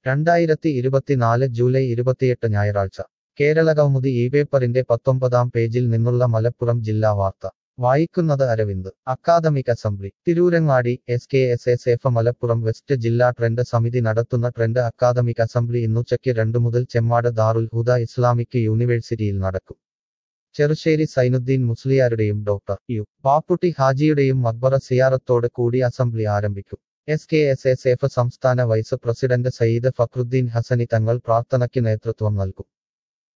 രണ്ടായിരത്തി ഇരുപത്തിനാല് ജൂലൈ ഇരുപത്തിയെട്ട് ഞായറാഴ്ച കേരള കൗമുദി ഈ പേപ്പറിന്റെ പത്തൊമ്പതാം പേജിൽ നിന്നുള്ള മലപ്പുറം ജില്ലാ വാർത്ത വായിക്കുന്നത് Aravind academic assembly Tirurangadi S K S S F Malappuram west ജില്ലാ ട്രെൻഡ് സമിതി നടത്തുന്ന ട്രെൻഡ് അക്കാദമിക് അസംബ്ലി ഇന്നുച്ചയ്ക്ക് രണ്ടു മുതൽ ചെമ്മാട് ദാറുൽ ഹുദ ഇസ്ലാമിക് യൂണിവേഴ്സിറ്റിയിൽ നടക്കും ചെറുശ്ശേരി സൈനുദ്ദീൻ മുസ്ലിയാരുടെയും ഡോക്ടർ യു പാപ്പുട്ടി ഹാജിയുടെയും മക്ബറ സിയാറത്തോട് കൂടി അസംബ്ലി ആരംഭിക്കും S K S S F സംസ്ഥാന വൈസ് പ്രസിഡന്റ് സയ്യിദ് ഫക്രുദ്ദീൻ ഹസനി തങ്ങൾ പ്രാർത്ഥനയ്ക്ക് നേതൃത്വം നൽകും